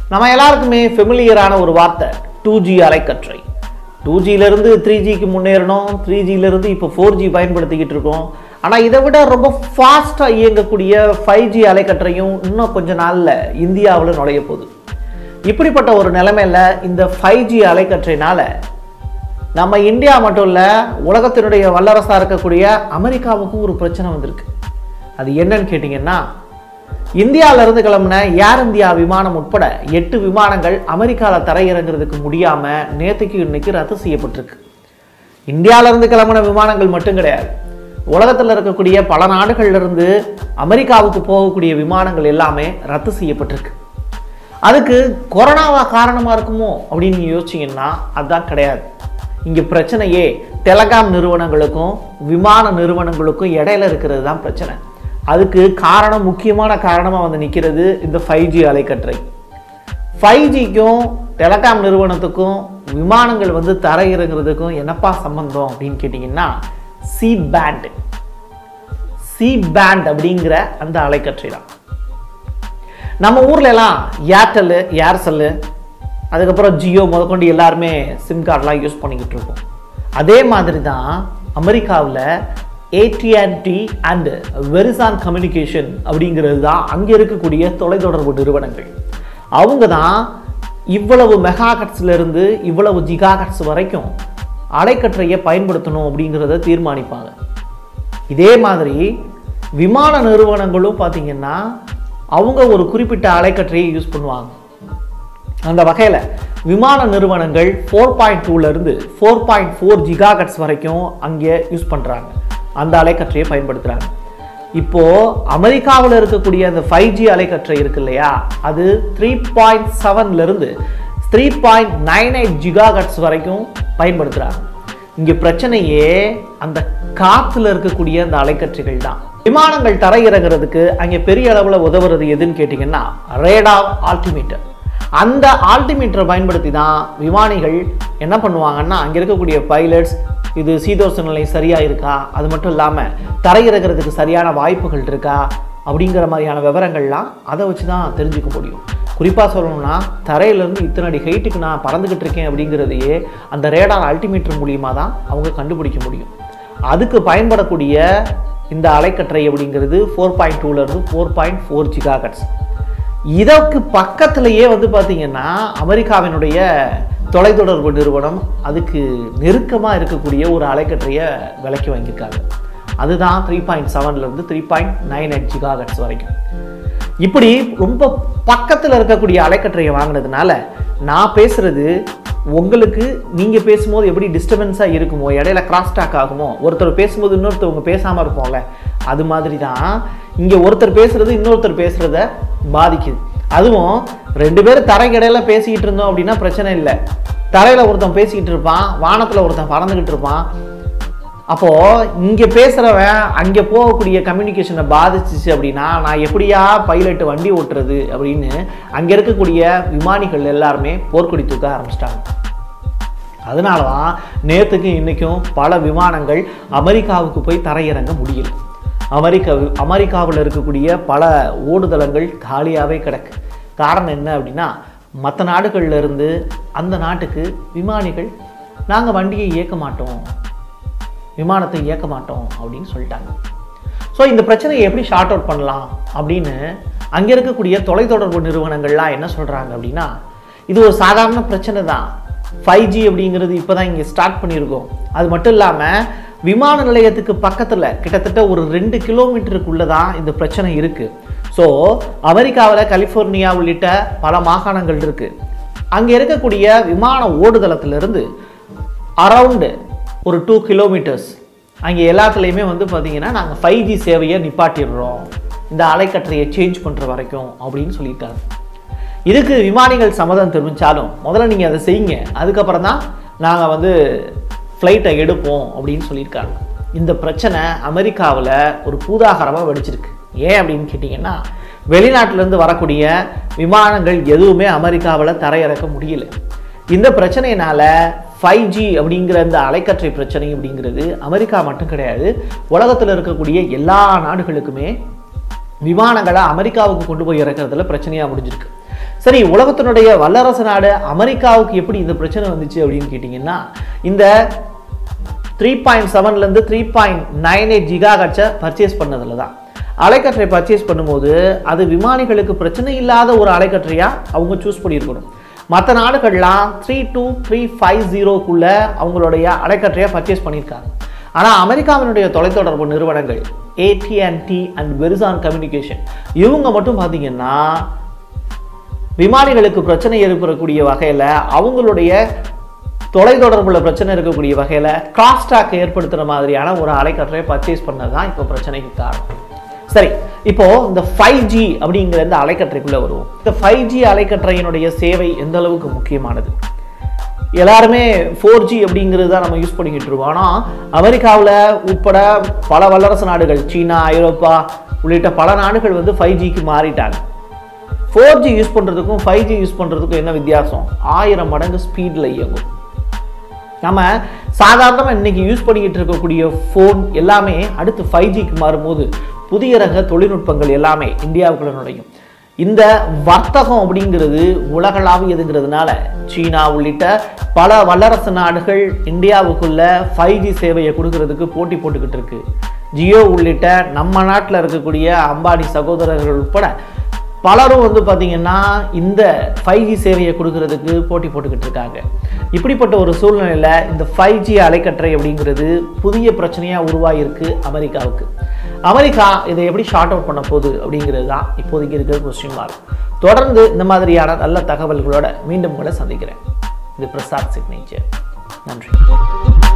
நம்ம எல்லாருக்குமே ஃபெமிலியரான ஒரு வார்த்தை டூ ஜி அலைக்கற்றை டூ ஜியிலேருந்து த்ரீ ஜிக்கு முன்னேறணும் த்ரீ ஜியிலேருந்து இப்போ ஃபோர் ஜி பயன்படுத்திக்கிட்டு இருக்கோம் ஆனால் இதை விட ரொம்ப ஃபாஸ்ட்டாக இயங்கக்கூடிய ஃபைவ் ஜி அலைக்கற்றையும் இன்னும் கொஞ்ச நாளில் இந்தியாவில் நுழைய போகுது இப்படிப்பட்ட ஒரு நிலைமையில் இந்த ஃபைவ் ஜி அலைக்கற்றைனால நம்ம இந்தியா மட்டும் இல்லை உலகத்தினுடைய வல்லரசாக இருக்கக்கூடிய அமெரிக்காவுக்கும் ஒரு பிரச்சனை வந்திருக்கு அது என்னன்னு கேட்டிங்கன்னா இந்தியால இருந்து கிளம்புன ஏர் இந்தியா விமானம் உட்பட எட்டு விமானங்கள் அமெரிக்காவில் தரையிறங்குறதுக்கு முடியாமல் நேற்றுக்கு இன்னைக்கு ரத்து செய்யப்பட்டிருக்கு இந்தியால இருந்து கிளம்புன விமானங்கள் மட்டும் கிடையாது உலகத்தில் இருக்கக்கூடிய பல நாடுகள்ல இருந்து அமெரிக்காவுக்கு போகக்கூடிய விமானங்கள் எல்லாமே ரத்து செய்யப்பட்டிருக்கு அதுக்கு கொரோனாவா காரணமாக இருக்குமோ அப்படின்னு நீங்கள் யோசிச்சீங்கன்னா அதுதான் கிடையாது இங்கே பிரச்சனையே டெலகாம் நிறுவனங்களுக்கும் விமான நிறுவனங்களுக்கும் இடையில இருக்கிறது தான் பிரச்சனை அதுக்கு காரணம் முக்கியமான காரணமாக வந்து நிற்கிறது இந்த ஃபைவ் ஜி அலைக்கற்றை ஃபைவ் ஜிக்கும் டெலகாம் நிறுவனத்துக்கும் விமானங்கள் வந்து தரையிறங்குறதுக்கும் என்னப்பா சம்பந்தம் அப்படின்னு கேட்டிங்கன்னா சி பேண்ட் சி பேண்ட் அப்படிங்கிற அந்த அலைக்கற்றை தான் நம்ம ஊர்ல எல்லாம் ஏர்டெல்லு ஏர்செல்லு அதுக்கப்புறம் ஜியோ முதற்கொண்டு எல்லாருமே சிம் கார்டெலாம் யூஸ் பண்ணிக்கிட்டு இருக்கோம் அதே மாதிரி தான் அமெரிக்காவில் ஏடிஎன்டி அண்ட் வெரிசான் கம்யூனிகேஷன் அப்படிங்கிறது தான் அங்கே இருக்கக்கூடிய தொலைத்தொடர்பு நிறுவனங்கள் அவங்க தான் இவ்வளவு மெகா இருந்து இவ்வளவு ஜிகா வரைக்கும் அலைக்கற்றையை பயன்படுத்தணும் அப்படிங்கிறத தீர்மானிப்பாங்க இதே மாதிரி விமான நிறுவனங்களும் பார்த்தீங்கன்னா அவங்க ஒரு குறிப்பிட்ட அலைக்கற்றையை யூஸ் பண்ணுவாங்க அந்த வகையில் விமான நிறுவனங்கள் ஃபோர் பாயிண்ட் டூலேருந்து ஃபோர் பாயிண்ட் ஃபோர் ஜிகாகட்ஸ் வரைக்கும் அங்கே யூஸ் பண்ணுறாங்க அந்த அலைக்கற்றையை பயன்படுத்துகிறாங்க இப்போது அமெரிக்காவில் இருக்கக்கூடிய அந்த ஃபைவ் ஜி அலைக்கற்றை இருக்கு இல்லையா அது த்ரீ பாயிண்ட் செவன்லேருந்து த்ரீ பாயிண்ட் நைன் எயிட் ஜிகாகட்ஸ் வரைக்கும் பயன்படுத்துகிறாங்க இங்கே பிரச்சனையே அந்த காற்றுல இருக்கக்கூடிய அந்த அலைக்கற்றைகள் தான் விமானங்கள் தரையிறங்குறதுக்கு அங்கே பெரிய அளவில் உதவுறது எதுன்னு கேட்டிங்கன்னா ரேடார் ஆல்டிமீட்டர் அந்த ஆல்டிமீட்டரை பயன்படுத்தி தான் விமானிகள் என்ன பண்ணுவாங்கன்னா அங்கே இருக்கக்கூடிய பைலட்ஸ் இது சீதோஷ நிலை சரியாக இருக்கா அது மட்டும் இல்லாமல் தரையிறங்குறதுக்கு சரியான வாய்ப்புகள் இருக்கா அப்படிங்கிற மாதிரியான விவரங்கள்லாம் அதை வச்சு தான் தெரிஞ்சுக்க முடியும் குறிப்பாக சொல்லணும்னா தரையிலேருந்து இத்தனை அடி ஹைட்டுக்கு நான் பறந்துக்கிட்டு இருக்கேன் அப்படிங்கிறதையே அந்த ரேடார் அல்டிமீட்டர் மூலியமாக தான் அவங்க கண்டுபிடிக்க முடியும் அதுக்கு பயன்படக்கூடிய இந்த அலைக்கற்றை அப்படிங்கிறது ஃபோர் பாயிண்ட் டூலேருந்து ஃபோர் பாயிண்ட் ஃபோர் ஜிகாகட்ஸ் இதற்கு பக்கத்திலேயே வந்து பார்த்தீங்கன்னா அமெரிக்காவினுடைய தொலைத்தொடர்பு நிறுவனம் அதுக்கு நெருக்கமாக இருக்கக்கூடிய ஒரு அலைக்கற்றையை விலைக்கு வாங்கியிருக்காங்க அதுதான் த்ரீ பாயிண்ட் செவன்லேருந்து த்ரீ பாயிண்ட் நைன் எயிட் ஜிகாகட்ஸ் வரைக்கும் இப்படி ரொம்ப பக்கத்தில் இருக்கக்கூடிய அலைக்கற்றையை வாங்கினதுனால நான் பேசுறது உங்களுக்கு நீங்கள் பேசும்போது எப்படி டிஸ்டர்பன்ஸாக இருக்குமோ இடையில கிராஸ் டாக் ஆகுமோ ஒருத்தர் பேசும்போது இன்னொருத்தவங்க பேசாமல் இருப்போம்ல அது மாதிரி தான் இங்கே ஒருத்தர் பேசுறது இன்னொருத்தர் பேசுகிறத பாதிக்குது அதுவும் ரெண்டு பேரும் தரைக்கிடையில பேசிக்கிட்டு இருந்தோம் அப்படின்னா பிரச்சனை இல்லை தரையில் ஒருத்தன் பேசிக்கிட்டு இருப்பான் வானத்தில் ஒருத்தன் பறந்துக்கிட்டு இருப்பான் அப்போது இங்கே பேசுகிறவன் அங்கே போகக்கூடிய கம்யூனிகேஷனை பாதிச்சிச்சு அப்படின்னா நான் எப்படியா பைலட் வண்டி ஓட்டுறது அப்படின்னு அங்கே இருக்கக்கூடிய விமானிகள் எல்லாருமே போர்க்கொடி தூக்க ஆரம்பிச்சிட்டாங்க அதனால தான் நேற்றுக்கு இன்றைக்கும் பல விமானங்கள் அமெரிக்காவுக்கு போய் தரையிறங்க முடியல அமெரிக்கா அமெரிக்காவில் இருக்கக்கூடிய பல ஓடுதளங்கள் காலியாகவே கிடக்கு காரணம் என்ன அப்படின்னா மற்ற நாடுகள்ல இருந்து அந்த நாட்டுக்கு விமானிகள் நாங்கள் வண்டியை இயக்க மாட்டோம் விமானத்தை இயக்க மாட்டோம் அப்படின்னு சொல்லிட்டாங்க ஸோ இந்த பிரச்சனையை எப்படி ஷார்ட் அவுட் பண்ணலாம் அப்படின்னு அங்கே இருக்கக்கூடிய தொலைத்தொடர்பு நிறுவனங்கள்லாம் என்ன சொல்கிறாங்க அப்படின்னா இது ஒரு சாதாரண பிரச்சனை தான் ஃபைவ் ஜி அப்படிங்கிறது இப்போ தான் இங்கே ஸ்டார்ட் பண்ணியிருக்கோம் அது மட்டும் இல்லாமல் விமான நிலையத்துக்கு பக்கத்தில் கிட்டத்தட்ட ஒரு ரெண்டு கிலோமீட்டருக்குள்ளே தான் இந்த பிரச்சனை இருக்குது ஸோ அமெரிக்காவில் கலிஃபோர்னியா உள்ளிட்ட பல மாகாணங்கள் இருக்குது அங்கே இருக்கக்கூடிய விமான ஓடுதளத்திலிருந்து அரவுண்டு ஒரு டூ கிலோமீட்டர்ஸ் அங்கே எல்லாத்துலேயுமே வந்து பார்த்தீங்கன்னா நாங்கள் ஃபைவ் ஜி சேவையை நிப்பாட்டிடுறோம் இந்த அலைக்கற்றையை சேஞ்ச் பண்ணுற வரைக்கும் அப்படின்னு சொல்லியிருக்காங்க இதுக்கு விமானிகள் சம்மதம் தெரிவித்தாலும் முதல்ல நீங்கள் அதை செய்யுங்க அதுக்கப்புறம் தான் நாங்கள் வந்து ஃப்ளைட்டை எடுப்போம் அப்படின்னு சொல்லியிருக்காங்க இந்த பிரச்சனை அமெரிக்காவில் ஒரு பூதாகரமாக வெடிச்சிருக்கு ஏன் அப்படின்னு கேட்டிங்கன்னா வெளிநாட்டிலேருந்து வரக்கூடிய விமானங்கள் எதுவுமே அமெரிக்காவில் தரையிறக்க முடியல இந்த பிரச்சனையினால ஃபைவ் ஜி அப்படிங்கிற இந்த அலைக்கற்றை பிரச்சனை அப்படிங்கிறது அமெரிக்கா மட்டும் கிடையாது உலகத்தில் இருக்கக்கூடிய எல்லா நாடுகளுக்குமே விமானங்களை அமெரிக்காவுக்கு கொண்டு போய் இறக்குறதுல பிரச்சனையாக முடிஞ்சிருக்கு சரி உலகத்தினுடைய வல்லரசு நாடு அமெரிக்காவுக்கு எப்படி இந்த பிரச்சனை வந்துச்சு அப்படின்னு கேட்டிங்கன்னா இந்த த்ரீ பாயிண்ட் செவன்லேருந்து three point nine eight giga ஹட்ஸை பர்ச்சேஸ் பண்ணதில் தான் அலைக்கற்றை பர்ச்சேஸ் பண்ணும்போது அது விமானிகளுக்கு பிரச்சனை இல்லாத ஒரு அலைக்கற்றையாக அவங்க சூஸ் பண்ணியிருக்கணும் மற்ற நாடுகள்லாம் த்ரீ டூ த்ரீ ஃபைவ் ஜீரோக்குள்ளே அவங்களுடைய அலைக்கற்றையை பர்ச்சேஸ் பண்ணியிருக்காங்க ஆனால் அமெரிக்காவினுடைய தொலைத்தொடர்பு நிறுவனங்கள் ஏடிஎன்டி அண்ட் வெரிசான் கம்யூனிகேஷன் இவங்க மட்டும் பார்த்தீங்கன்னா விமானிகளுக்கு பிரச்சனை ஏற்படக்கூடிய வகையில் அவங்களுடைய தொலைத்தொடர்புல பிரச்சனை இருக்கக்கூடிய வகையில் கிராஸ்டாக் ஏற்படுத்துகிற மாதிரியான ஒரு அலைக்கற்றையை பர்ச்சேஸ் பண்ணது தான் இப்போ பிரச்சனைக்கு காரணம் சரி இப்போ இந்த ஃபைவ் ஜி அப்படிங்கிற இந்த அலைக்கற்றைக்குள்ள வருவோம் இந்த ஃபைவ் ஜி அலைக்கற்றையினுடைய சேவை எந்த அளவுக்கு முக்கியமானது எல்லாருமே ஃபோர் ஜி அப்படிங்கிறது தான் நம்ம யூஸ் பண்ணிக்கிட்டு இருக்கோம் ஆனால் அமெரிக்காவில் உட்பட பல வல்லரசு நாடுகள் சீனா ஐரோப்பா உள்ளிட்ட பல நாடுகள் வந்து ஃபைவ் ஜிக்கு மாறிட்டாங்க ஃபோர் ஜி யூஸ் பண்ணுறதுக்கும் ஃபைவ் ஜி யூஸ் பண்ணுறதுக்கும் என்ன வித்தியாசம் ஆயிரம் மடங்கு ஸ்பீடில் இயங்கும் நம்ம சாதாரணமாக இன்னைக்கு யூஸ் பண்ணிக்கிட்டு இருக்கக்கூடிய ஃபோன் எல்லாமே அடுத்து ஃபைவ் ஜிக்கு மாறும்போது புதிய ரக தொழில்நுட்பங்கள் எல்லாமே இந்தியாவுக்குள்ள நுழையும் இந்த வர்த்தகம் அப்படிங்கிறது உலகளாவியதுங்கிறதுனால சீனா உள்ளிட்ட பல வல்லரசு நாடுகள் இந்தியாவுக்குள்ள ஃபைவ் ஜி சேவையை கொடுக்கறதுக்கு போட்டி போட்டுக்கிட்டு இருக்கு ஜியோ உள்ளிட்ட நம்ம நாட்டில் இருக்கக்கூடிய அம்பானி சகோதரர்கள் உட்பட பலரும் வந்து பார்த்தீங்கன்னா இந்த ஃபைவ் ஜி சேவையை கொடுக்கறதுக்கு போட்டி போட்டுக்கிட்டு இருக்காங்க இப்படிப்பட்ட ஒரு சூழ்நிலையில் இந்த ஃபைவ் ஜி அலைக்கற்றை அப்படிங்கிறது புதிய பிரச்சனையாக உருவாகியிருக்கு அமெரிக்காவுக்கு அமெரிக்கா இதை எப்படி ஷார்ட் அவுட் பண்ண போகுது அப்படிங்கிறது தான் இப்போதைக்கு இருக்கிற கொஸ்டின் மார்க் தொடர்ந்து இந்த மாதிரியான நல்ல தகவல்களோட மீண்டும் உங்களை சந்திக்கிறேன் இது பிரசாத் சிக்னேச்சர் நன்றி